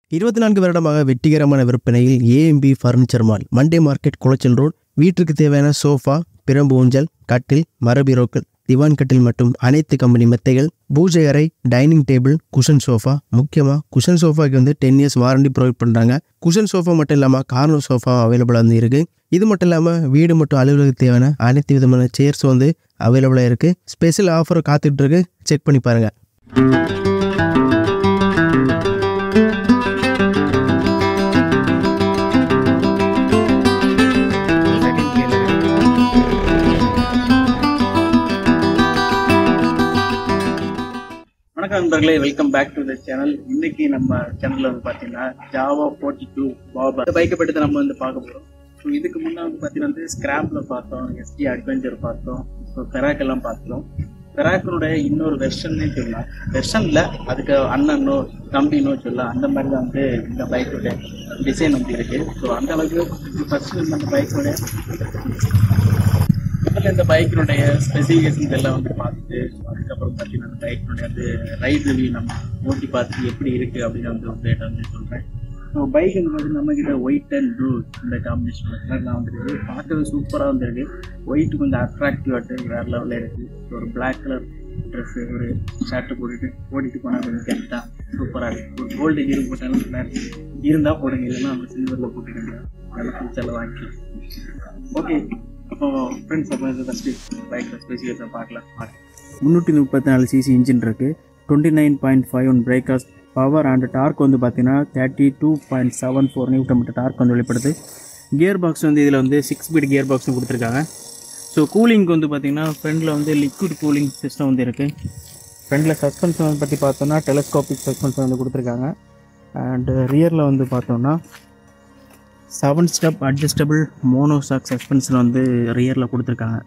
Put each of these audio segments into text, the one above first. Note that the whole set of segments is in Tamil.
இருபத்தி நான்கு வருடமாக வெற்றிகரமான விற்பனையில் AMP furniture mall Monday market Colachel road வீட்டிற்கு தேவையான சோஃபா பிரம்பு ஊஞ்சல் கட்டில் மரபீரோக்கள் திவான் கட்டில் மற்றும் அனைத்து கம்பெனி மெத்தைகள் பூஜை அறை டைனிங் டேபிள் குஷன் சோஃபா முக்கியமாக குஷன் சோஃபாக்கு வந்து டென் இயர்ஸ் வாரண்டி ப்ரொவைட் பண்ணுறாங்க குஷன் சோஃபா மட்டும் இல்லாமல் கார்னர் சோஃபா அவைலபிளாக வந்து இருக்குது இது மட்டும் இல்லாமல் வீடு மற்றும் அலுவலகத்துக்கு தேவையான அனைத்து விதமான சேர்ஸ் வந்து அவைலபிளாக இருக்குது ஸ்பெஷல் ஆஃபர் காத்துட்டு இருக்கு செக் பண்ணி பாருங்கள் வணக்கம் நண்பர்களே welcome back to the channel இன்னைக்கு நம்ம சேனல்ல வந்து பாத்தீங்கன்னா ஜாவா ஃபோர்ட்டி டூ பாபா இந்த பைக்கை பற்றி தான் நம்ம வந்து பார்க்க போறோம் ஸோ இதுக்கு முன்னே வந்து பார்த்தீங்கன்னா வந்து ஸ்கிராப்ல பார்த்தோம் எஸ்டி அட்வென்ச்சர் பார்த்தோம் ஸோ பெராக் எல்லாம் பார்த்தோம் பெராக்கினுடைய இன்னொரு வெர்ஷன்னே சொல்லலாம் வெர்ஷன்ல அதுக்கு அண்ணனோ தம்பினோ சொல்லலாம் அந்த மாதிரி தான் வந்து இந்த பைக்கோட டிசைன் வந்து இருக்கு ஸோ அந்த அளவுக்கு ஃபர்ஸ்ட் அந்த பைக்கோட முதல்ல இந்த பைக்கினுடைய ஸ்பெசிஃபிகேஷன்ஸ் எல்லாம் வந்து பார்த்துட்டு அதுக்கப்புறம் பார்த்தீங்கன்னா அந்த பைக்கினுடைய வந்து ரைட் ரிவ்யூ நம்ம ஓட்டி பார்த்துட்டு எப்படி இருக்கு அப்படின்னு வந்து ஒரு டேட்டா வந்து சொல்கிறேன் ஸோ பைக் வந்து நம்ம கிட்ட ஒயிட் அண்ட் ப்ளூ இந்த காம்பினேஷன் கலர்லாம் வந்துருக்கு பார்க்கறது சூப்பராக வந்துருக்கு ஒயிட் கொஞ்சம் அட்ராக்டிவாட்டு வேற லெவலில் இருக்கு ஒரு பிளாக் கலர் ட்ரெஸ்ஸு ஒரு ஷர்ட்டு போட்டுட்டு ஓடிட்டு போனால் கொஞ்சம் கெட்டாக சூப்பராக இருக்கு ஒரு கோல்டு ஹீரோ போட்டாலும் நல்லா இருக்கு இருந்தால் போடுங்க இல்லைன்னா நம்ம சில்வரில் போட்டுக்கோங்க அதெல்லாம் ஃபியூச்சரில் வாங்கிக்கலாம் ஓகே அப்போ ஃப்ரெண்ட்ஸ் அப்போ இது ஃபஸ்ட்டு பைக்கில் ஸ்பெசிஃபிகேஷன் பார்க்கலாம் முந்நூற்றி முப்பத்தி நாலு சிசி இன்ஜின் இருக்குது twenty nine point five one breakers power and torque வந்து பார்த்தீங்கன்னா thirty two point seven four newton metre torque வந்து வெளிப்படுது கியர் பாக்ஸ் வந்து இதில் வந்து சிக்ஸ் ஸ்பீட் கியர் பாக்ஸும் கொடுத்துருக்காங்க ஸோ கூலிங்க்கு வந்து பார்த்தீங்கன்னா ஃப்ரண்டில் வந்து லிக்விட் கூலிங் சிஸ்டம் வந்து இருக்குது ஃப்ரண்டில் சஸ்பென்ஷன் வந்து பற்றி பார்த்தோம்னா டெலஸ்கோபிக் சஸ்பென்ஷன் வந்து கொடுத்துருக்காங்க அண்ட் ரியரில் வந்து பார்த்தோம்னா seven step adjustable monoshock suspension வந்து ரியரில் கொடுத்துருக்காங்க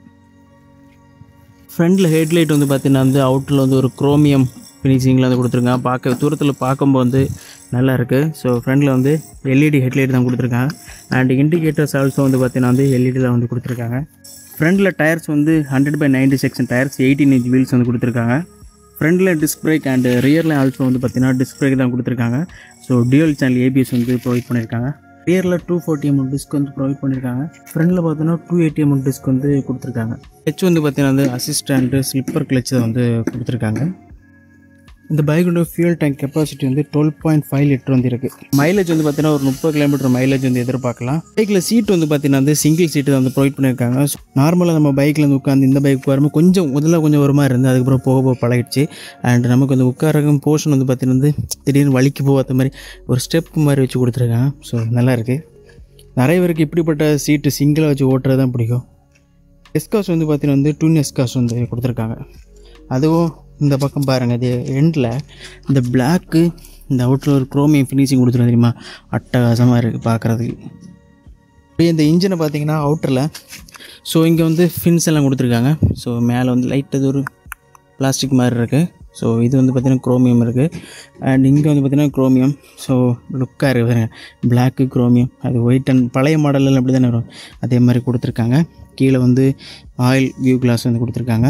ஃப்ரண்டில் ஹெட்லைட் வந்து பார்த்தீங்கன்னா வந்து அவுட்டில் வந்து ஒரு குரோமியம் ஃபினிஷிங்கில் வந்து கொடுத்துருக்காங்க பார்க்க தூரத்தில் பார்க்கும்போது வந்து நல்லா இருக்குது ஸோ ஃப்ரண்டில் வந்து எல்இடி ஹெட்லைட் தான் கொடுத்துருக்காங்க அண்ட் இண்டிகேட்டர்ஸ் ஆல்சோ வந்து பார்த்தீங்கன்னா வந்து எல்இடியில் வந்து கொடுத்துருக்காங்க ஃப்ரண்டில் டயர்ஸ் வந்து hundred by ninety section tyres eighteen inch wheels வந்து கொடுத்துருக்காங்க ஃப்ரண்டில் டிஸ்க் பிரேக் அண்ட் ரியரில் ஆல்சோ வந்து பார்த்தீங்கன்னா டிஸ்க் பிரேக் தான் கொடுத்துருக்காங்க ஸோ டியூல் சேனல் ஏபிஎஸ் வந்து ப்ரொவைட் பண்ணியிருக்காங்க ரியரில் டூ ஃபோர்ட்டி எம்எம் டிஸ்க் வந்து ப்ரொவைட் பண்ணியிருக்காங்க ஃப்ரண்டில் பார்த்தீங்கன்னா டூ எயிட்டி எம்எம் டிஸ்க் வந்து கொடுத்துருக்காங்க ஹெச் வந்து பார்த்தீங்கன்னா வந்து அசிஸ்டண்ட்டு ஸ்லிப்பர் கிளச் வந்து கொடுத்துருக்காங்க இந்த பைக்கோட ஃபியூல் டேங்க் கெப்பாசிட்டி வந்து டுவெல் பாயிண்ட் ஃபைவ் லிட்டர் வந்து இருக்குது மைலேஜ் வந்து பார்த்தீங்கன்னா ஒரு முப்பது கிலோமீட்டர் மைலேஜ் வந்து எதிர்பார்க்கலாம் பைக்கில் சீட் வந்து பார்த்தீங்கன்னா வந்து சிங்கிள் சீட்டு தான் வந்து ப்ரொவைட் பண்ணியிருக்காங்க நார்மலாக நம்ம பைக்கில் வந்து உட்காந்து இந்த பைக் வரும்போது கொஞ்சம் முதல்ல கொஞ்சம் ஒரு மாதிரி இருந்து அதுக்கப்புறம் போக போக பழகிடுச்சு அண்ட் நமக்கு வந்து உட்காரக்கும் போர்ஷன் வந்து பார்த்தீங்கன்னா வந்து திடீர்னு வலிக்கு போகாத மாதிரி ஒரு ஸ்டெப் மாதிரி வச்சு கொடுத்துருக்காங்க ஸோ நல்லா இருக்குது நிறைய பேருக்கு இப்படிப்பட்ட சீட்டு சிங்கிளாக வச்சு ஓட்டுறது தான் பிடிக்கும் எஸ்காஸ் வந்து பார்த்தீங்கன்னா வந்து டூன் எஸ்காஸ் வந்து கொடுத்துருக்காங்க அதுவும் இந்த பக்கம் பாருங்கள் இது எண்டில் இந்த பிளாக்கு இந்த அவுட்டில் ஒரு குரோமியம் ஃபினிஷிங் கொடுத்துருவோம் தெரியுமா அட்டகாசமாக இருக்குது பார்க்குறதுக்கு அப்படியே இந்த இன்ஜினை பார்த்தீங்கன்னா அவுட்டரில் ஸோ இங்கே வந்து ஃபின்ஸ் எல்லாம் கொடுத்துருக்காங்க ஸோ மேலே வந்து லைட் அது ஒரு பிளாஸ்டிக் மாதிரி இருக்குது ஸோ இது வந்து பார்த்திங்கன்னா குரோமியம் இருக்குது அண்ட் இங்கே வந்து பார்த்திங்கன்னா குரோமியம் ஸோ லுக்காக இருக்குது பாருங்க பிளாக்கு குரோமியம் அது ஒயிட் அண்ட் பழைய மாடலில் அப்படி தானே வரும் அதே மாதிரி கொடுத்துருக்காங்க கீழே வந்து ஆயில் வியூ கிளாஸ் வந்து கொடுத்துருக்காங்க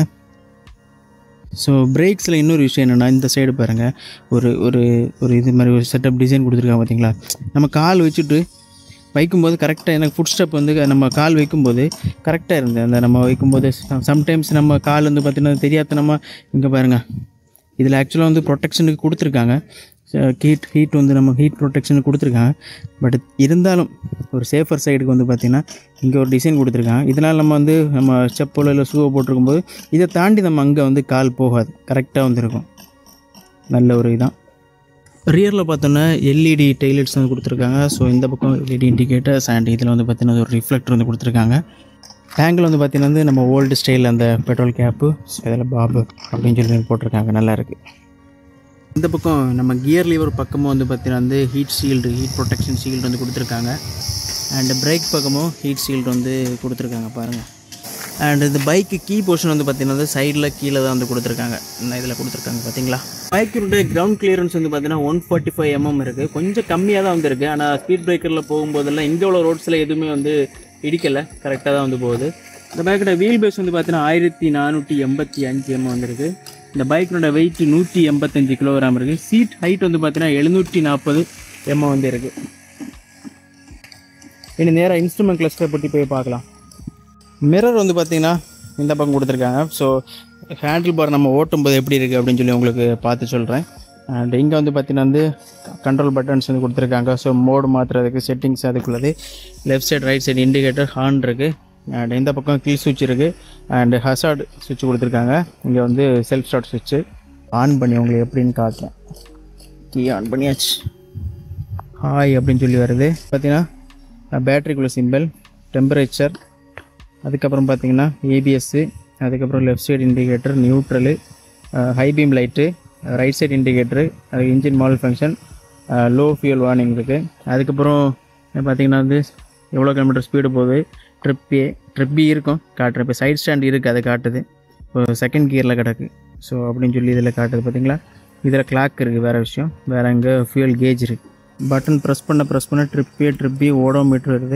ஸோ பிரேக்ஸில் இன்னொரு விஷயம் என்னென்னா இந்த சைடு பாருங்கள் ஒரு ஒரு ஒரு இது மாதிரி ஒரு செட்டப் டிசைன் கொடுத்துருக்காங்க பார்த்தீங்களா நம்ம கால் வச்சுட்டு வைக்கும்போது கரெக்டாக எனக்கு ஃபுட் ஸ்டெப் வந்து நம்ம கால் வைக்கும்போது கரெக்டாக இருந்தது அந்த நம்ம வைக்கும்போது சம்டைம்ஸ் நம்ம கால் வந்து பார்த்திங்கன்னா தெரியாத நம்ம இங்கே பாருங்கள் இதில் ஆக்சுவலாக வந்து ப்ரொடெக்ஷனுக்கு கொடுத்துருக்காங்க ஹீட் ஹீட் வந்து நம்ம ஹீட் ப்ரொடெக்ஷனுக்கு கொடுத்துருக்காங்க பட் இருந்தாலும் ஒரு சேஃபர் சைடுக்கு வந்து பார்த்திங்கன்னா இங்கே ஒரு டிசைன் கொடுத்துருக்காங்க இதனால் நம்ம வந்து நம்ம செப்பலோ இல்லை ஷூவை போட்டிருக்கும்போது இதை தாண்டி நம்ம அங்கே வந்து கால் போகாது கரெக்டாக வந்து இருக்கும் நல்ல ஒரு இதான் ரியரில் பார்த்தோன்னா எல்இடி டெய்லெட்ஸ் வந்து கொடுத்துருக்காங்க ஸோ இந்த பக்கம் எல்இடி இண்டிகேட்டர்ஸ் அண்ட் இதில் வந்து பார்த்திங்கன்னா ஒரு ரிஃப்ளெக்டர் வந்து கொடுத்துருக்காங்க டேங்கில் வந்து பார்த்திங்கன்னா வந்து நம்ம ஓல்டு ஸ்டைல் அந்த பெட்ரோல் கேப்பு ஸோ இதில் பாபு அப்படின்னு சொல்லி போட்டிருக்காங்க நல்லா இருக்குது இந்த பக்கம் நம்ம கியர் லீவர் பக்கமும் வந்து பார்த்தீங்கன்னா வந்து heat shield heat protection shield வந்து கொடுத்துருக்காங்க அண்ட் பிரேக் பக்கமும் ஹீட் ஷீல்டு வந்து கொடுத்துருக்காங்க பாருங்கள் அண்ட் இந்த பைக்கு கீ போர்ஷன் வந்து பார்த்தீங்கன்னா வந்து சைடில் கீழே தான் வந்து கொடுத்துருக்காங்க இந்த இதில் கொடுத்துருக்காங்க பார்த்தீங்களா பைக்கினுடைய கிரவுண்ட் கிளியரன்ஸ் வந்து பார்த்தீங்கன்னா ஒன் ஃபார்ட்டி ஃபைவ் எம்எம் இருக்குது கொஞ்சம் கம்மியாக தான் வந்துருக்கு ஆனால் ஸ்பீட் பிரேக்கரில் போகும்போதெல்லாம் இங்கே உள்ள ரோட்ஸில் எதுவுமே வந்து இடிக்கலை கரெக்டாக தான் வந்து போகுது இந்த பைக்கோட வீல் பேஸ் வந்து பார்த்தீங்கன்னா ஆயிரத்தி நானூற்றி எண்பத்தி அஞ்சு எம்எம் வந்துருக்கு இந்த பைக்கினோட வெயிட் நூற்றி எண்பத்தஞ்சு கிலோகிராம் இருக்குது சீட் ஹைட் வந்து பார்த்தீங்கன்னா எழுநூற்றி நாற்பது எம்மா வந்து இருக்குது இனி நேராக இன்ஸ்ட்ருமெண்ட் கிளஸ்டர் பற்றி போய் பார்க்கலாம் மிரர் வந்து பார்த்திங்கன்னா இந்த பக்கம் கொடுத்துருக்காங்க ஸோ ஹேண்டில் பார் நம்ம ஓட்டும்போது எப்படி இருக்குது அப்படின்னு சொல்லி உங்களுக்கு பார்த்து சொல்கிறேன் அண்ட் இங்கே வந்து பார்த்தீங்கன்னா வந்து கண்ட்ரோல் பட்டன்ஸ் வந்து கொடுத்துருக்காங்க ஸோ மோடு மாற்றுறதுக்கு செட்டிங்ஸ் அதுக்குள்ளது left side right side indicator horn இருக்குது அண்ட் இந்த பக்கம் கீ சுவிட்ச் இருக்குது அண்ட் ஹசார்டு சுவிட்ச் கொடுத்துருக்காங்க இங்கே வந்து செல்ஃப் ஸ்டார்ட் சுவிட்சு ஆன் பண்ணி உங்களுக்கு எப்படின்னு காட்டுறேன் கீ ஆன் பண்ணியாச்சு ஹாய் அப்படின்னு சொல்லி வருது பார்த்தீங்கன்னா பேட்டரிக்குள்ள சிம்பிள் டெம்பரேச்சர் அதுக்கப்புறம் பார்த்தீங்கன்னா ஏபிஎஸ்ஸு அதுக்கப்புறம் left side indicator neutral high beam light right side indicator அது engine model function low fuel warning இருக்குது அதுக்கப்புறம் பார்த்தீங்கன்னா வந்து எவ்வளோ கிலோமீட்டர் ஸ்பீடு போகுது ட்ரிப் ஏ ட்ரிப் பி இருக்கும் காட்டுறேன் இப்போ சைட் ஸ்டாண்ட் இருக்குது அதை காட்டுது இப்போ செகண்ட் கியரில் கிடக்கு ஸோ அப்படின்னு சொல்லி இதில் காட்டுது பார்த்தீங்களா இதில் கிளாக் இருக்குது வேறு விஷயம் வேறு அங்கே ஃபியூல் கேஜ் இருக்குது பட்டன் ப்ரெஸ் பண்ண ப்ரெஸ் பண்ண trip A trip B odometer வருது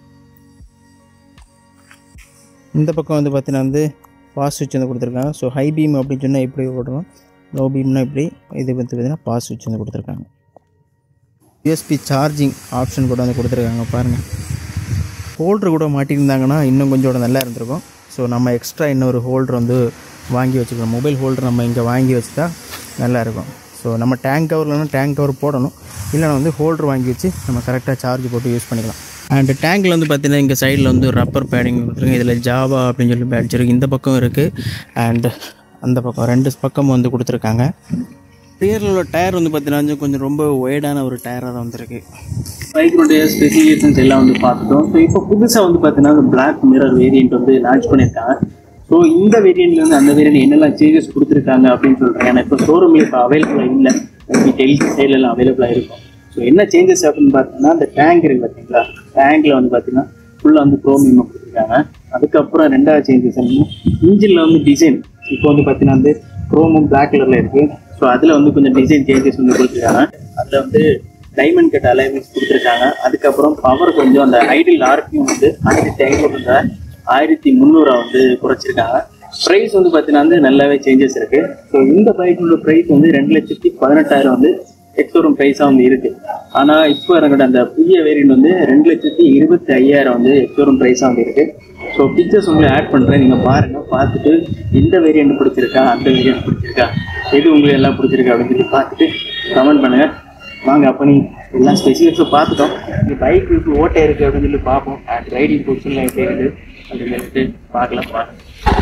இந்த பக்கம் வந்து பார்த்தீங்கன்னா வந்து பாஸ் சுவிட்ச் வந்து கொடுத்துருக்காங்க ஸோ ஹை பீம் அப்படின்னு சொன்னால் எப்படி ஓடணும் லோ பீம்னா இப்படி இது வந்து பார்த்தீங்கன்னா பாஸ் சுவிட்ச் வந்து கொடுத்துருக்காங்க யூஎஸ்பி சார்ஜிங் ஆப்ஷன் கூட வந்து கொடுத்துருக்காங்க பாருங்கள் ஹோல்ட்ரு கூட மாட்டியிருந்தாங்கன்னா இன்னும் கொஞ்சம் கூட நல்லா இருந்திருக்கும் ஸோ நம்ம எக்ஸ்ட்ரா இன்னொரு ஹோல்டர் வந்து வாங்கி வச்சுக்கணும் மொபைல் ஹோல்டர் நம்ம இங்கே வாங்கி வச்சுட்டா நல்லா இருக்கும் ஸோ நம்ம டேங்க் கவர்லனா டேங்க் கவர் போடணும் இல்லைனா வந்து ஹோல்டர் வாங்கி வச்சு நம்ம கரெக்டாக சார்ஜ் போட்டு யூஸ் பண்ணிக்கலாம் அண்ட் டேங்கில் வந்து பார்த்தீங்கன்னா இங்கே சைடில் வந்து ரப்பர் பேடிங் கொடுத்துருங்க இதில் ஜாவா அப்படின்னு சொல்லி பேட்ச் இருக்குது இந்த பக்கம் இருக்குது அண்ட் அந்த பக்கம் ரெண்டு பக்கமும் வந்து கொடுத்துருக்காங்க ரியரில் உள்ள டயர் வந்து பார்த்தீங்கன்னா கொஞ்சம் ரொம்ப ஒய்டான ஒரு டயராக தான் வந்திருக்கு பைக்கினுடைய ஸ்பெசிஃபிகேஷன்ஸ் எல்லாம் வந்து பார்த்துட்டோம் ஸோ இப்போ புதுசாக வந்து பார்த்தீங்கன்னா அந்த பிளாக் மிரர் வேரியண்ட் வந்து லான்ச் பண்ணியிருக்காங்க ஸோ இந்த வேரியண்ட்ல இருந்து அந்த வேரியண்ட் என்னெல்லாம் சேஞ்சஸ் கொடுத்துருக்காங்க அப்படின்னு சொல்கிறேன் ஏன்னா இப்போ ஷோரூமில் இப்போ அவைலபிளாக இல்லை டெல் சைட்லலாம் அவைலபிளாக இருக்கும் ஸோ என்ன சேஞ்சஸ் அப்படின்னு பார்த்தீங்கன்னா அந்த டேங்க் இருக்கு பார்த்தீங்களா டேங்க்ல வந்து பார்த்தீங்கன்னா ஃபுல்லாக வந்து குரோமியம் கொடுத்துருக்காங்க அதுக்கப்புறம் ரெண்டாவது சேஞ்சஸ் என்ன இன்ஜினில் வந்து டிசைன் இப்போ வந்து பார்த்தீங்கன்னா வந்து குரோமும் பிளாக் கலரில் இருக்கு ஸோ அதில் வந்து கொஞ்சம் டிசைன் சேஞ்சஸ் வந்து கொடுத்துருக்காங்க அதில் வந்து டைமண்ட் கட் அலைன்மெண்ட்ஸ் கொடுத்துருக்காங்க அதுக்கப்புறம் பவர் கொஞ்சம் அந்த ஐடில் ஆர்பியும் வந்து ஆயிரத்தி ஐநூறுல ஆயிரத்தி முந்நூறா வந்து குறைச்சிருக்காங்க ப்ரைஸ் வந்து பார்த்தீங்கன்னா வந்து நல்லாவே சேஞ்சஸ் இருக்கு ஸோ இந்த பைக்கோட ப்ரைஸ் வந்து ரெண்டு லட்சத்தி பதினெட்டாயிரம் வந்து எக்ஸோரூம் ப்ரைஸாக வந்து இருக்கு ஆனால் இப்போ இறங்கிட்ட அந்த புதிய வேரியண்ட் வந்து ரெண்டு லட்சத்தி இருபத்தி ஐயாயிரம் வந்து எக்ஸோரூம் ப்ரைஸாக வந்து இருக்கு ஸோ பிக்சர்ஸ் உங்களை ஆட் பண்ணுறேன் நீங்கள் பாருங்கள் பார்த்துட்டு எந்த வேரியண்ட் பிடிச்சிருக்கா அந்த வேரியண்ட் பிடிச்சிருக்கா எது உங்களுக்கு எல்லாம் பிடிச்சிருக்கா அப்படின்னு சொல்லி பார்த்துட்டு கமெண்ட் பண்ணுங்கள் வாங்க அப்போ நீ எல்லா ஸ்பெசிஃபிக்ஸும் பார்த்துட்டோம் இந்த பைக் இப்போ ஓட்டை இருக்குது அப்படின்னு சொல்லி பார்ப்போம் அண்ட் ரைடிங் பொசிஷனில் எப்படி இருக்குது அப்படின்னு சொல்லிட்டு பார்க்கலாம் பாருங்க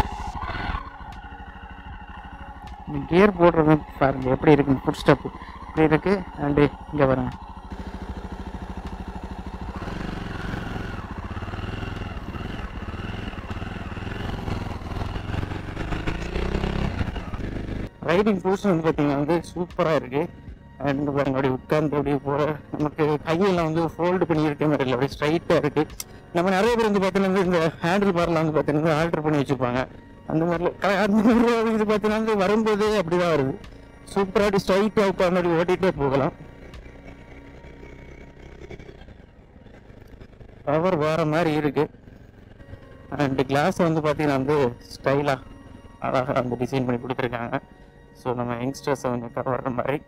கியர் போடுறது பாருங்க எப்படி இருக்கு ஃபுட் ஸ்டெப் இப்படி இருக்கு அண்டு இங்கே வரேன் ரைடிங் பொசிஷன் வந்து பார்த்தீங்கன்னா வந்து சூப்பராக இருக்கு அண்ட் பாருங்க அப்படியே உட்கார்ந்து அப்படியே போகிற நமக்கு கையெல்லாம் வந்து ஃபோல்டு பண்ணி இருக்க மாதிரி இல்லை அப்படியே ஸ்ட்ரைட்டாக இருக்கு நம்ம நிறைய பேர் வந்து பார்த்தீங்கன்னா இந்த ஹேண்டில் பார்லாம் வந்து பார்த்தீங்கன்னா ஆல்டர் பண்ணி வச்சுப்பாங்க அந்த மாதிரி க- அந்த மாதிரி இது பார்த்தீங்கன்னா வந்து வரும்போதே அப்படி தான் வருது சூப்பராக அப்படி ஸ்ட்ரைட்டாக உட்கார்ந்து அப்படி ஓட்டிகிட்டே போகலாம் பவர் வேற மாதிரி இருக்கு அண்ட் கிளாஸ் வந்து பார்த்தீங்கன்னா வந்து ஸ்டைலாக அழகாக வந்து டிசைன் பண்ணி கொடுத்துருக்காங்க ஸோ நம்ம யங்ஸ்டர்ஸை வந்து கவர்ற மாதிரி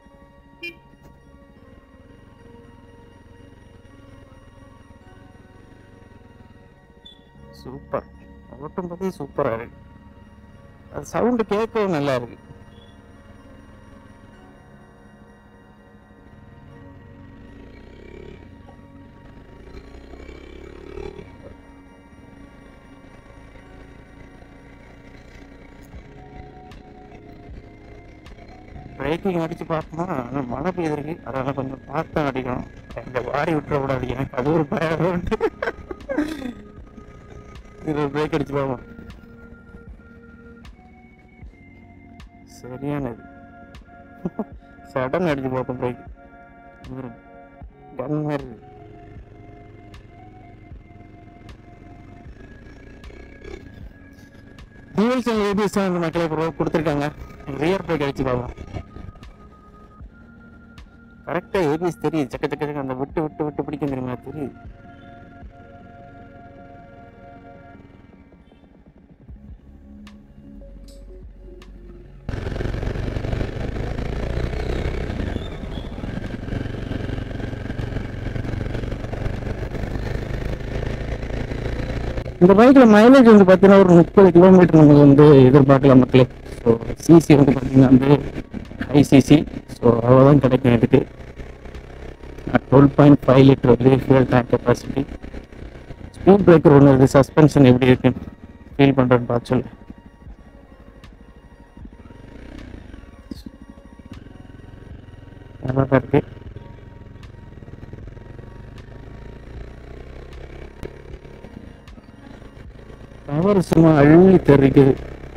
சூப்பர் ஓட்டும் போதே சூப்பராக இருக்கு அது சவுண்டு கேட்கவும் நல்லா இருக்கு பிரேக்கிங் அடிச்சு பார்த்தோம்னா ஆனால் மழை பெய்திருக்கு அதனால கொஞ்சம் பார்த்து தான் அடிக்கணும் எங்க வாரி விட்டுறக்கூடாது எனக்கு அது ஒரு பயம் உண்டு. இது பிரேக் அடிச்சு பார்ப்போம் சரியானது சடன் அடிச்சு பார்ப்போம் பிரேக் கன் மாதிரி இருக்கு. டியூவல் செல் ஏபிஎஸ் வந்து மக்களே ப்ரோ கொடுத்துருக்காங்க ரியர் பிரேக் அடிச்சு பார்ப்போம் கரெக்டாக ஏபிஎஸ் தெரியுது சக்க சக்க சக்க அந்த விட்டு விட்டு விட்டு பிடிக்கும் தெரியுமா தெரியுது இந்த பைக்கில் மைலேஜ் வந்து பார்த்தீங்கன்னா ஒரு முப்பது கிலோமீட்டர் நமக்கு வந்து எதிர்பார்க்கலாம் மக்களே ஸோ சிசி வந்து பார்த்தீங்கன்னா வந்து ஹை சிசி ஸோ அவ்வளோதான் கிடைக்கும் இதுக்கு டுவெல் பாயிண்ட் ஃபைவ் லிட்டர் வந்து fuel tank capacity speed breaker ஒன்று இருக்குது சஸ்பென்ஷன் எப்படி இருக்கு ஃபீல் பண்ணுறேன்னு பார்த்து சொல்லு நல்லா தான் இருக்கு பவர் சும்மா அள்ளி தெரிக்குது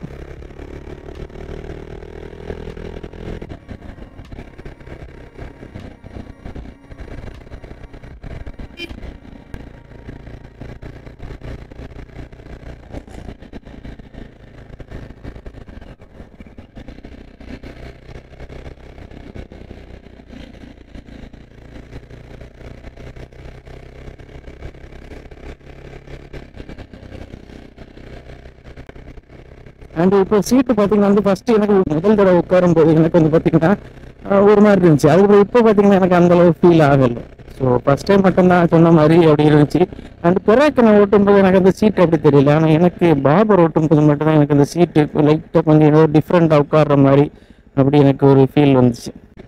அண்ட் இப்போ சீட்டு பார்த்தீங்கன்னா வந்து ஃபர்ஸ்ட் எனக்கு முதல் தடவை உட்காரும் போது எனக்கு வந்து பார்த்தீங்கன்னா அஹ், ஒரு மாதிரி இருந்துச்சு அதுக்கப்புறம் இப்போ பார்த்தீங்கன்னா எனக்கு அந்த அளவு ஃபீல் ஆகலை ஸோ ஃபர்ஸ்ட் டைம் மட்டும்தான் சொன்ன மாதிரி அப்படி இருந்துச்சு அண்ட் பிறகு நான் ஓட்டும்போது எனக்கு அந்த சீட் அப்படி தெரியல ஆனால் எனக்கு பாபர் ஓட்டும்போது மட்டும்தான் எனக்கு அந்த சீட்டு லைட்டாக கொஞ்சம் ஏதோ டிஃப்ரெண்ட்டாக உட்கார்ற மாதிரி அப்படி எனக்கு ஒரு ஃபீல் வந்துச்சு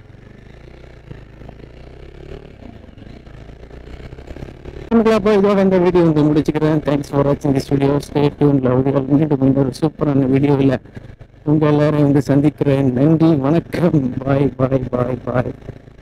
அப்போ இதோட இந்த வீடியோ வந்து முடிச்சுக்கிறேன் தேங்க்ஸ் ஃபார் வாட்சிங் this video stay tune love மீண்டும் இன்னொரு சூப்பரான வீடியோவில் உங்கள் எல்லாரும் வந்து சந்திக்கிறேன் நன்றி வணக்கம் பாய் பாய் பாய் பாய்